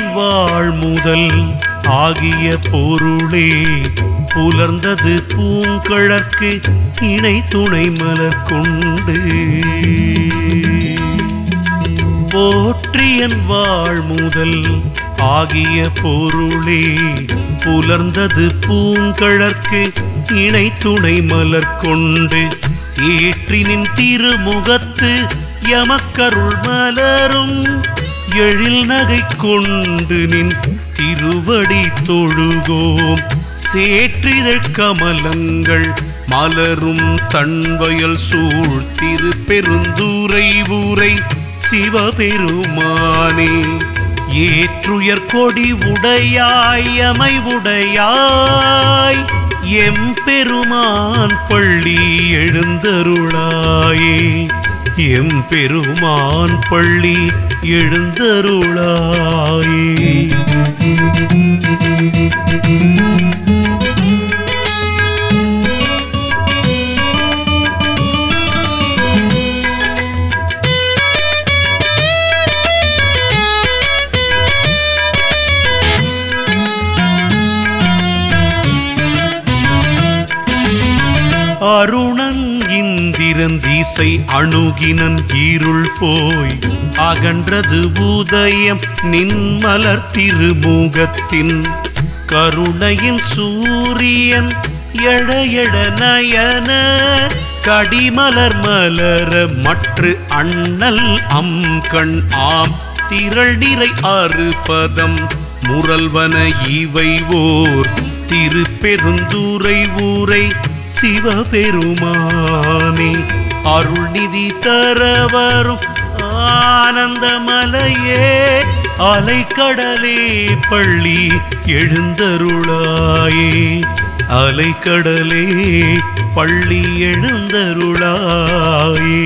போற்றியன் வாழ் முதல் ஆகிய பொருளே புலர்ந்தது பூங்கழற்கு இணை துணை மலர் கொண்டு போற்றியன் வாழ் முதல் ஆகிய பொருளே புலர்ந்தது பூங்கழற்கு இணை துணை மலர் கொண்டு ஏற்றினின் திருமுகத்து எமக்கருள் மலரும் எழில் நகை கொண்டு நின் திருவடி தொழுகோம் சேற்றிதழ் கமலங்கள் மலரும் தன்வயல் சூழ் திருப்பெருந்துரை ஊரை சிவபெருமானே ஏற்றுயர் கொடி உடையாய் அமைவுடையாய் எம்பெருமான் பள்ளி எழுந்தருளாயே எம்பெருமான் பள்ளி எழுந்தருளாயே அருணன் இந்திரன் திசை அணுகினன் இருள் போய் அகன்றது உதயம் நின்மலர் திருமுகத்தின் கருணையின் சூரியன் எழ எழ நயன கடிமலர் மலர மற்று அண்ணல் அம் கண் ஆம் திரள் நிறை அறுபதம் முரல்வன இவை ஓர் திருப்பெருந்துரை ஊரை சிவபெருமானே அருள்நிதி தரவரும் ஆனந்தமலையே அலைக்கடலே பள்ளி எழுந்தருளாயே அலைக்கடலே பள்ளி எழுந்தருளாயே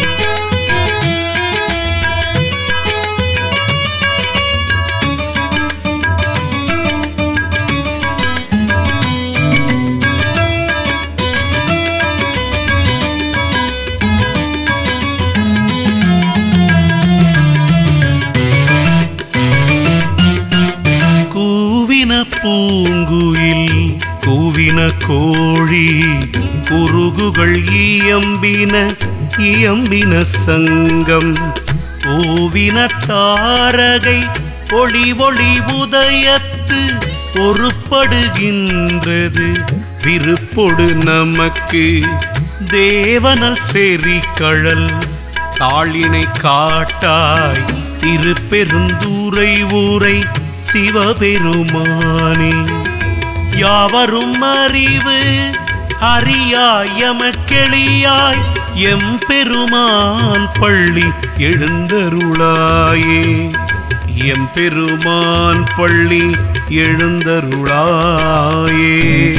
கூவின பூங்குயில் கூவின கோழி குருகுகள் இயம்பின இயம்பின சங்கம் ஓவின தாரகை ஒளி ஒளி உதயத்து ஒருப்படுகின்றது விருப்பொடு நமக்கு தேவனல் செறி கழல் தாளினை காட்டாய் திருப்பெருந்தூரை ஊரை சிவபெருமானே யாவரும் அறிவு அறியாய் எமக்கெளியாய் எம் பெருமான் பள்ளி எழுந்தருளாயே எம் பெருமான் பள்ளி எழுந்தருளாயே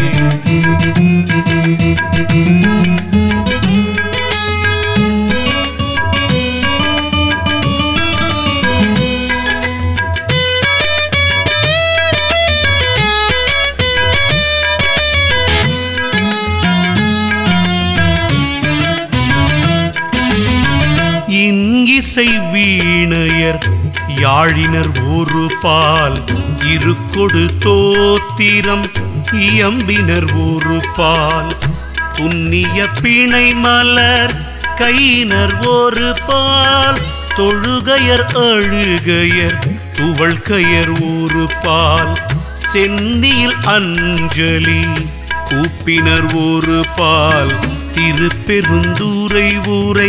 இங்கிசை வீணையர் யாழினர் ஒரு பால் இருக்கொடு தோத்திரம் இயம்பினர் ஒரு பால் துன்னிய பிணை மலர் கையினர் ஒரு பால் தொழுகையர் அழுகையர் துவள்கையர் ஒரு பால் சென்னியில் அஞ்சலி கூப்பினர் ஒரு பால் திருப்பெருந்துரை ஊரை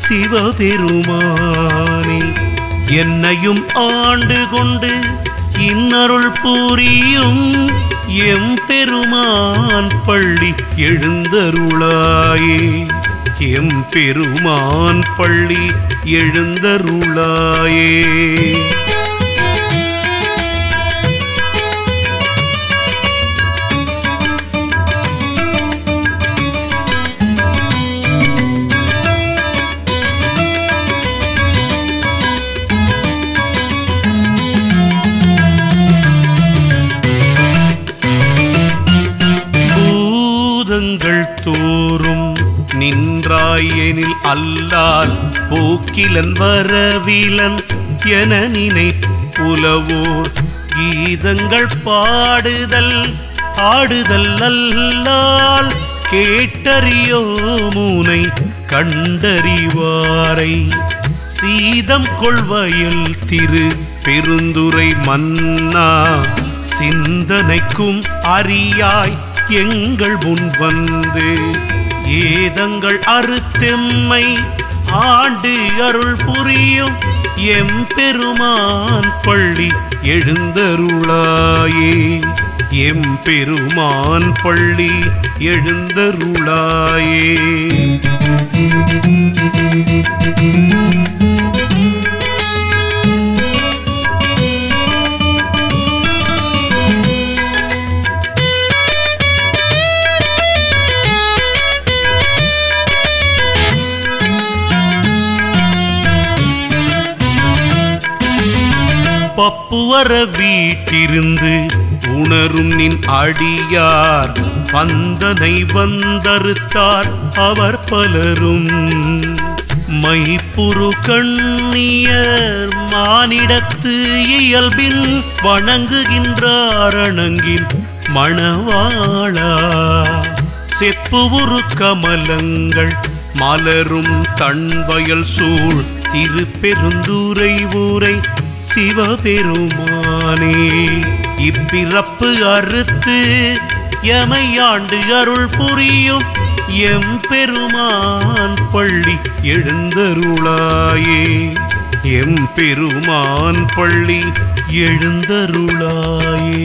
சிவபெருமானே என்னையும் ஆண்டு கொண்டு இன்னருள் புரியும் எம் பெருமான் பள்ளி எழுந்தருளாயே எம் பெருமான் பள்ளி எழுந்தருளாயே பூதங்கள் தோறும் நின்றாயெனில் அல்லால் போக்கிலன் வரவிலன் என நினை புலவோர் கீதங்கள் பாடுதல் ஆடுதல் அல்லால் கேட்டறியோ மூனை கண்டறிவாரை சீதம் கொள்வயல் திரு பெருந்துரை மன்னா சிந்தனைக்கும் அறியாய் எங்கள் முன் வந்து ஏதங்கள் அறுத்தெம்மை ஆண்டு அருள் புரியும் எம் பெருமான் பள்ளி எழுந்தருளாயே எம் பெருமான் பள்ளி எழுந்தருளாயே பப்புவர வீட்டிருந்து உணரும் நின் அடியார் பந்தனை வந்தறுத்தார் அவர் பலரும் மைப்புரு கண்ணியர் மானிடத்து இயல்பின் வணங்குகின்றார் அணங்கின் மணவாளா செப்பு உரு கமலங்கள் மலரும் தன்வயல் சூழ் திருப்பெருந்துரை ஊரை சிவபெருமானே இப்பிறப்பு அறுத்து எமையாண்டு அருள் புரியும் எம் பெருமான் பள்ளி எழுந்தருளாயே எம் பெருமான் பள்ளி எழுந்தருளாயே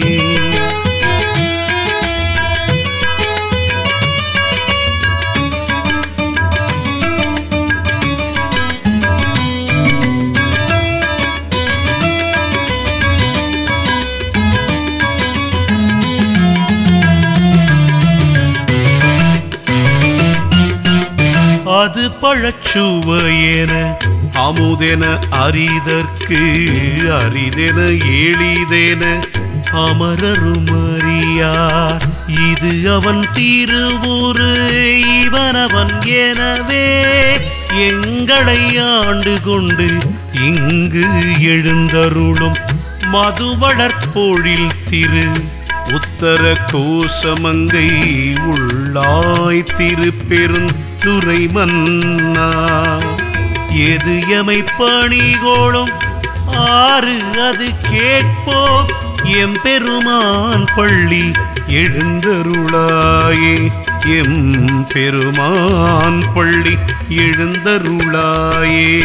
அது பழச்சுவையென அமுதென அரிதற்கு அரிதென எளிதென அமரரும் அறியார் இது அவன் திருவுரு இவனவன் எனவே எங்களை ஆண்டு கொண்டு இங்கு எழுந்தருளும் மதுவளர்பொழில் திரு உத்தர கோசமங்கை உள்ளாய் திருப்பெருந்துரை மன்னா எது எமை பணிகோளும் ஆறு அது கேட்போ எம் பெருமான் பள்ளி எழுந்தருளாயே எம் பெருமான் பள்ளி எழுந்தருளாயே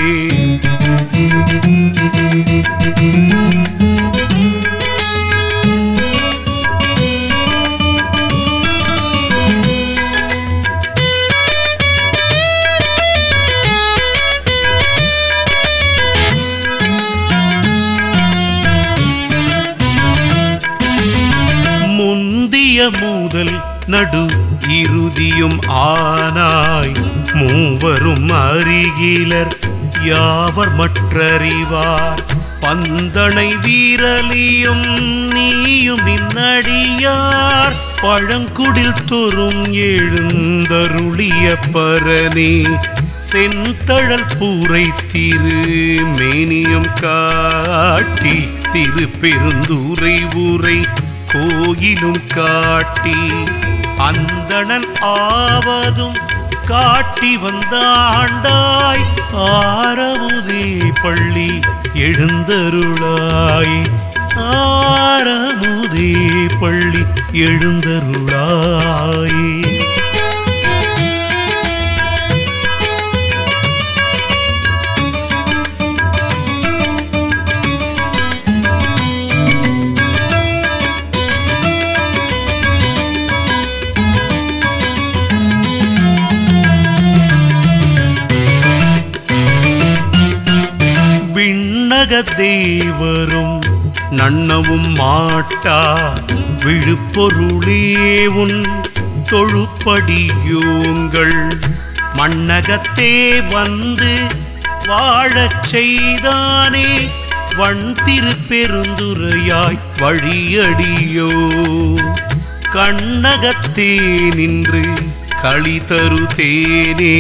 முந்திய முதல் நடு இறுதியும் ஆனாய் மூவரும் அருகிலர் யாவர் மற்றறிவார் பந்தனை வீரலியும் நீயும் நின்னடியார் பழங்குடில் தோறும் எழுந்தருளிய பரணி செந்தழல் பூரை திரு மேனியும் காட்டி திரு பெருந்தூரை ஊரை கோயிலும் காட்டி அந்தணன் ஆவதும் காட்டி வந்தாண்டாய் ஆரமுதே பள்ளி எழுந்தருளாய் ஆரமுதே பள்ளி எழுந்தருளாய் விண்ணக தேவரும் நன்னவும் மாட்டா விழுப்பொருளே உன் தொழுப்படியோங்கள் மண்ணகத்தே வந்து வாழச் செய்தானே வண் திருப்பெருந்துரையாய் வழியடியோ கண்ணகத்தே நின்று களி தரு தேனே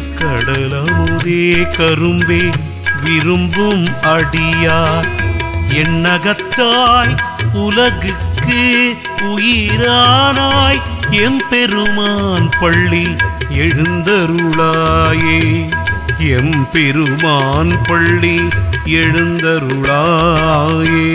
கடலமுதே கரும்பே விரும்பும் அடியார் எண்ணகத்தாய் உலகுக்கு உயிரானாய் எம்பெருமான் பள்ளி எழுந்தருளாயே எம்பெருமான் பள்ளி எழுந்தருளாயே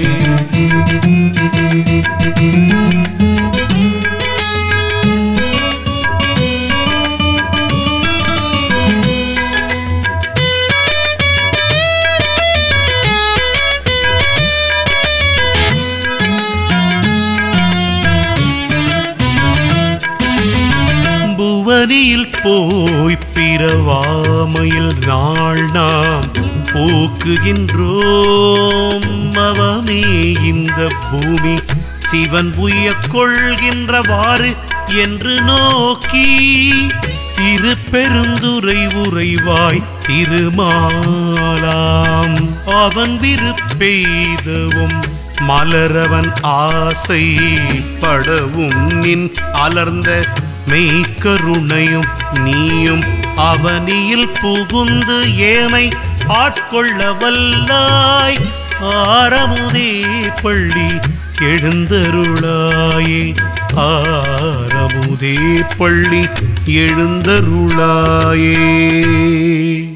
புவனியில் போய் பிறவாமையில் நாள் நாம் போக்குகின்றோம் அவமே இந்த பூமி சிவன் உய்ய கொள்கின்றவாறு என்று நோக்கி திருப்பெருந்துரை உறைவாய் திருமாலாம் அவன் விருப்பெய்தவும் மலரவன் ஆசை படவும் நின் அலர்ந்த மெய்க்கருணையும் நீயும் அவனியில் புகுந்து ஏமை ஆட்கொள்ள வல்லாய் ஆரமுதே பள்ளி எழுந்தருளாயே ஆரமுதே பள்ளி எழுந்தருளாயே